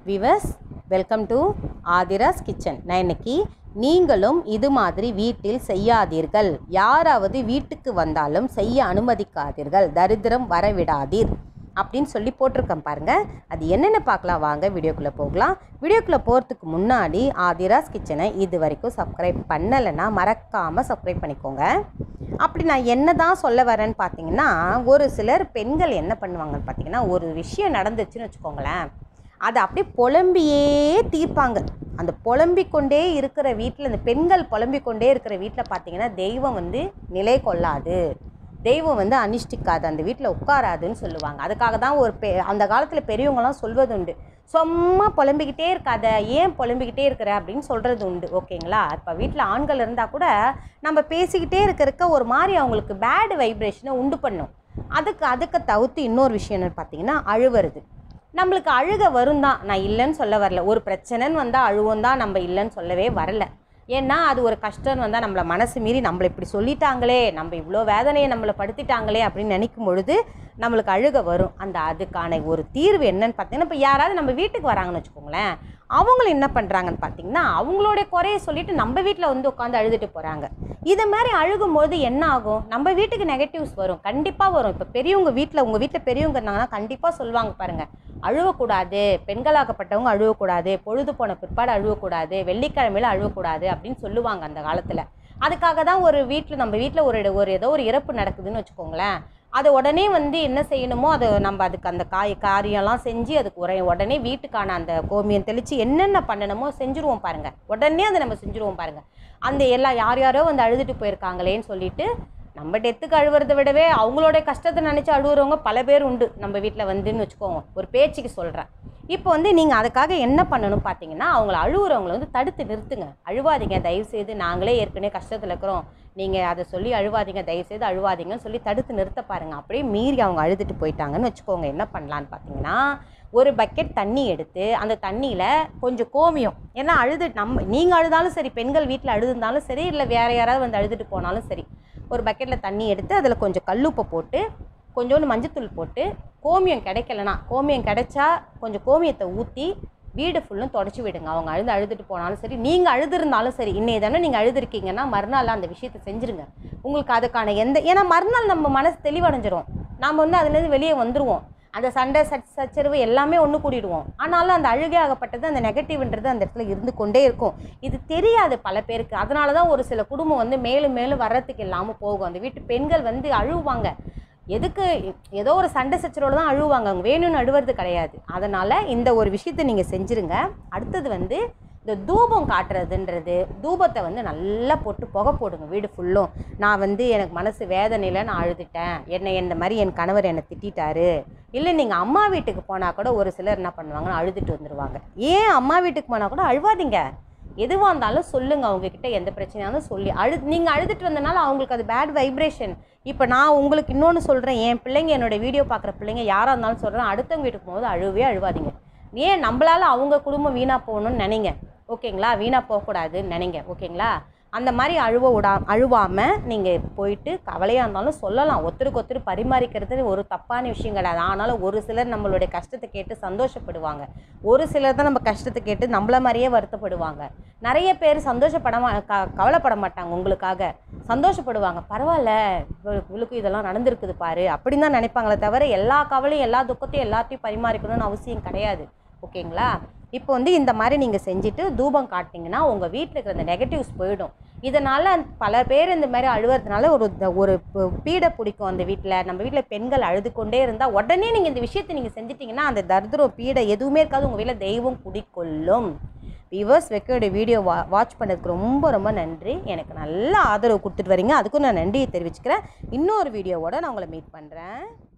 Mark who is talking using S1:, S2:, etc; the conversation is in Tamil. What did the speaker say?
S1: விவஸ் வெல்கம் டு ஆதிராஸ் கிச்சன் நான் இன்னைக்கு நீங்களும் இது மாதிரி வீட்டில் செய்யாதீர்கள் யாராவது வீட்டுக்கு வந்தாலும் செய்ய அனுமதிக்காதீர்கள் தரித்திரம் வரவிடாதீர் அப்படின்னு சொல்லி போட்டிருக்கேன் பாருங்கள் அது என்னென்ன பார்க்கலாம் வாங்க வீடியோக்குள்ளே போகலாம் வீடியோக்குள்ளே போகிறதுக்கு முன்னாடி ஆதிராஸ் கிச்சனை இது வரைக்கும் சப்ஸ்கிரைப் பண்ணலைன்னா மறக்காமல் சப்ஸ்கிரைப் பண்ணிக்கோங்க அப்படி நான் என்ன தான் சொல்ல வரேன்னு பார்த்தீங்கன்னா ஒரு சிலர் பெண்கள் என்ன பண்ணுவாங்கன்னு பார்த்தீங்கன்னா ஒரு விஷயம் நடந்துச்சுன்னு வச்சுக்கோங்களேன் அதை அப்படியே புலம்பியே தீர்ப்பாங்க அந்த புலம்பிக் கொண்டே இருக்கிற வீட்டில் அந்த பெண்கள் புலம்பிக் கொண்டே இருக்கிற வீட்டில் பார்த்தீங்கன்னா தெய்வம் வந்து நிலை கொள்ளாது தெய்வம் வந்து அனுஷ்டிக்காது அந்த வீட்டில் உட்காராதுன்னு சொல்லுவாங்க அதுக்காக தான் ஒரு பெ அந்த காலத்தில் பெரியவங்களாம் சொல்வது உண்டு சும்மா புலம்பிக்கிட்டே இருக்காத ஏன் புலம்பிக்கிட்டே இருக்கிற அப்படின்னு சொல்கிறது உண்டு ஓகேங்களா இப்போ வீட்டில் ஆண்கள் இருந்தால் கூட நம்ம பேசிக்கிட்டே இருக்கிறக்க ஒரு மாதிரி அவங்களுக்கு பேட் வைப்ரேஷனை உண்டு பண்ணும் அதுக்கு அதுக்கு தவிர்த்து இன்னொரு விஷயம் என்னன்னு பார்த்தீங்கன்னா அழுவுறது நம்மளுக்கு அழுக வரும் தான் நான் இல்லைன்னு சொல்ல வரல ஒரு பிரச்சனைன்னு வந்தால் அழுவோம் தான் நம்ம இல்லைன்னு சொல்லவே வரல ஏன்னா அது ஒரு கஷ்டம் வந்தால் நம்மளை மனசு மீறி நம்மளை இப்படி சொல்லிட்டாங்களே நம்ம இவ்வளோ வேதனையை நம்மளை படுத்திட்டாங்களே அப்படின்னு நினைக்கும் பொழுது நம்மளுக்கு அழுக வரும் அந்த அதுக்கான ஒரு தீர்வு என்னன்னு பார்த்தீங்கன்னா இப்போ யாராவது நம்ம வீட்டுக்கு வராங்கன்னு வச்சுக்கோங்களேன் அவங்களும் என்ன பண்ணுறாங்கன்னு பார்த்தீங்கன்னா அவங்களோட குறைய சொல்லிட்டு நம்ம வீட்டில் வந்து உட்காந்து அழுதுட்டு போகிறாங்க இது மாதிரி அழுகும்போது என்ன ஆகும் நம்ம வீட்டுக்கு நெகட்டிவ்ஸ் வரும் கண்டிப்பாக வரும் இப்போ பெரியவங்க வீட்டில் உங்கள் வீட்டில் பெரியவங்க இருந்தாங்கன்னா கண்டிப்பாக சொல்லுவாங்க பாருங்கள் அழுவக்கூடாது பெண்களாகப்பட்டவங்க அழுவக்கூடாது பொழுது போன பிற்பாடு அழுவக்கூடாது வெள்ளிக்கிழமையில அழுவக்கூடாது அப்படின்னு சொல்லுவாங்க அந்த காலத்தில் அதுக்காக தான் ஒரு வீட்டில் நம்ம வீட்டில் ஒரு ஒரு ஏதோ ஒரு இறப்பு நடக்குதுன்னு வச்சுக்கோங்களேன் அதை உடனே வந்து என்ன செய்யணுமோ அதை நம்ம அதுக்கு அந்த காய் காரியம்லாம் செஞ்சு அதுக்கு உரை உடனே வீட்டுக்கான அந்த கோமியம் தெளித்து என்னென்ன பண்ணணுமோ செஞ்சுருவோம் பாருங்கள் உடனே அதை நம்ம செஞ்சுருவோம் பாருங்கள் அந்த எல்லா யார் யாரோ வந்து அழுதுட்டு போயிருக்காங்களேன்னு சொல்லிட்டு நம்ம டெத்துக்கு அழுவுறத விடவே அவங்களோட கஷ்டத்தை நினச்சி அழுகுறவங்க பல பேர் உண்டு நம்ம வீட்டில் வந்துன்னு வச்சுக்கோங்க ஒரு பேச்சுக்கு சொல்கிறேன் இப்போ வந்து நீங்கள் அதுக்காக என்ன பண்ணணும் பார்த்தீங்கன்னா அவங்கள அழுகுறவங்கள வந்து தடுத்து நிறுத்துங்க அழுவாதீங்க தயவுசெய்து நாங்களே ஏற்கனவே கஷ்டத்தில் இருக்கிறோம் நீங்கள் அதை சொல்லி அழுவாதீங்க தயவுசெய்து அழுவாதீங்கன்னு சொல்லி தடுத்து நிறுத்த பாருங்கள் அப்படியே மீறி அவங்க அழுதுட்டு போயிட்டாங்கன்னு வச்சுக்கோங்க என்ன பண்ணலான்னு பார்த்தீங்கன்னா ஒரு பக்கெட் தண்ணி எடுத்து அந்த தண்ணியில் கொஞ்சம் கோமியம் ஏன்னா அழுது நம்ம நீங்கள் அழுதாலும் சரி பெண்கள் வீட்டில் அழுதுந்தாலும் சரி இல்லை வேறு யாராவது வந்து அழுதுட்டு போனாலும் சரி ஒரு பக்கெட்டில் தண்ணி எடுத்து அதில் கொஞ்சம் கல்லுப்பை போட்டு கொஞ்சோண்டு மஞ்சத்தூள் போட்டு கோமியம் கிடைக்கலனா கோமியம் கிடைச்சா கொஞ்சம் கோமியத்தை ஊற்றி வீடு ஃபுல்லும் தொடச்சி விடுங்க அவங்க அழுது அழுதுட்டு போனாலும் சரி நீங்கள் அழுதுருந்தாலும் சரி இன்னைய தானே நீங்கள் அழுதுருக்கீங்கன்னா மறுநாள் அந்த விஷயத்தை செஞ்சுருங்க உங்களுக்கு அதுக்கான எந்த ஏன்னா மறுநாள் நம்ம மனசு தெளிவடைஞ்சிரும் நாம் வந்து அதுலேருந்து வெளியே வந்துடுவோம் அந்த சண்டை சச் சச்சரவு எல்லாமே ஒன்று கூடிடுவோம் ஆனாலும் அந்த அழுகை ஆகப்பட்டது அந்த நெகட்டிவ்ன்றது அந்த இடத்துல இருந்து கொண்டே இருக்கும் இது தெரியாது பல பேருக்கு அதனால தான் ஒரு சில குடும்பம் வந்து மேலும் மேலும் வர்றதுக்கு இல்லாமல் போகும் அந்த வீட்டு பெண்கள் வந்து அழுவாங்க எதுக்கு ஏதோ ஒரு சண்டை சச்சரவோடு தான் அழுவாங்க அவங்க வேணும்னு அழுவுறது கிடையாது அதனால் இந்த ஒரு விஷயத்தை நீங்கள் செஞ்சுருங்க அடுத்தது வந்து இந்த தூபம் காட்டுறதுன்றது தூபத்தை வந்து நல்லா போட்டு புகை போடுங்க வீடு ஃபுல்லும் நான் வந்து எனக்கு மனசு வேதனையில் நான் அழுதுட்டேன் என்னை இந்த மாதிரி என் கணவர் என்னை திட்டாரு இல்லை நீங்கள் அம்மா வீட்டுக்கு போனால் கூட ஒரு சிலர் என்ன பண்ணுவாங்கன்னா அழுதுட்டு வந்துடுவாங்க ஏன் அம்மா வீட்டுக்கு போனால் கூட அழுவாதீங்க எதுவாக இருந்தாலும் சொல்லுங்கள் அவங்கக்கிட்ட எந்த பிரச்சனையாலும் சொல்லி அழு நீங்கள் அழுதுட்டு வந்தனால அவங்களுக்கு அது பேட் வைப்ரேஷன் இப்போ நான் உங்களுக்கு இன்னொன்று சொல்கிறேன் என் பிள்ளைங்க என்னோடய வீடியோ பார்க்குற பிள்ளைங்க யாராக இருந்தாலும் சொல்கிறேன் அடுத்தவங்க வீட்டுக்கு போகும்போது அழுவே அழுவாதீங்க ஏன் நம்மளால் அவங்க குடும்பம் வீணாக போகணும்னு நினைங்க ஓகேங்களா வீணாக போகக்கூடாதுன்னு நினைங்க ஓகேங்களா அந்த மாதிரி அழுவ விடா அழுவாமல் நீங்கள் போயிட்டு கவலையாக இருந்தாலும் சொல்லலாம் ஒருத்தருக்கு ஒருத்தர் பரிமாறிக்கிறது ஒரு தப்பான விஷயம் கிடையாது ஆனாலும் ஒரு சிலர் நம்மளுடைய கஷ்டத்தை கேட்டு சந்தோஷப்படுவாங்க ஒரு சிலர் தான் நம்ம கஷ்டத்தை கேட்டு நம்மள மாதிரியே வருத்தப்படுவாங்க நிறைய பேர் சந்தோஷப்பட மா க கவலைப்பட மாட்டாங்க உங்களுக்காக சந்தோஷப்படுவாங்க பரவாயில்ல இவளுக்கு இவளுக்கு இதெல்லாம் நடந்திருக்குது பாரு அப்படின்னு தான் நினைப்பாங்களே தவிர எல்லா கவலையும் எல்லா துக்கத்தையும் எல்லாத்தையும் பரிமாறிக்கணும்னு அவசியம் கிடையாது ஓகேங்களா இப்போ வந்து இந்த மாதிரி நீங்கள் செஞ்சுட்டு தூபம் காட்டிங்கன்னா உங்கள் வீட்டில் இருக்கிற அந்த நெகட்டிவ்ஸ் போயிடும் இதனால் பல பேர் இந்த மாதிரி அழுவுறதுனால ஒரு ஒரு ப- பீடை பிடிக்கும் அந்த வீட்டில் நம்ம வீட்டில் பெண்கள் அழுது கொண்டே இருந்தால் உடனே நீங்கள் இந்த விஷயத்தை நீங்கள் செஞ்சிட்டிங்கன்னா அந்த தரித்திரம் பீடை எதுவுமே இருக்காது உங்கள் வீட்டில் தெய்வம் குடிக்கொள்ளும் வியூவர்ஸ் வெக்கையோட வீடியோ வா வாட்ச் பண்ணதுக்கு ரொம்ப ரொம்ப நன்றி எனக்கு நல்ல ஆதரவு கொடுத்துட்டு வரீங்க அதுக்கும் நான் நன்றியை தெரிவிச்சுக்கிறேன் இன்னொரு வீடியோவோட நான் உங்களை மீட் பண்ணுறேன்